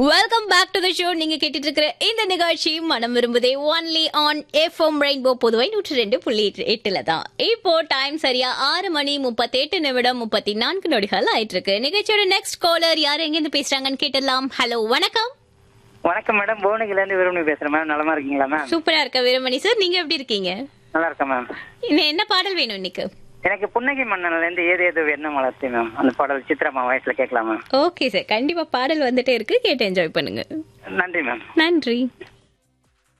welcome back to the show நீங்க கேட்டுட்டு இருக்கிற இந்த நிகழ்ச்சி மனம் விரும்புதே only on FM Rainbow Puduvai நூற்றி ரெண்டு புள்ளி எட்டு- எட்டுல தான் இப்போ டைம் சரியா ஆறு மணி முப்பத்தி எட்டு நிமிடம் முப்பத்தி நான்கு நொடிகள் ஆயிட்டு இருக்கு நிகழ்ச்சியோட நெக்ஸ்ட் காலர் யார் எங்க இருந்து பேசுறாங்கன்னு கேட்டலாம் ஹலோ வணக்கம் வணக்கம் மேடம் புவனகில இருந்து விரும்பி பேசுறேன் மேம் நலமா இருக்கீங்களா மேம் சூப்பரா இருக்க வீரமணி சார் நீங்க எப்படி இருக்கீங்க நல்லா இருக்கேன் மேம் இன்னும் என்ன பாடல் வேணும் இன்னைக்கு எனக்கு புன்னகை மன்னன்ல இருந்து ஏது ஏதோ எண்ணம் வளர்த்தி மேம் அந்த பாடல் சித்ராமா வயசுல கேட்கலாம் மேம் ஓகே சார் கண்டிப்பா பாடல் வந்துட்டே இருக்கு கேட்டு என்ஜாய் பண்ணுங்க நன்றி மேம் நன்றி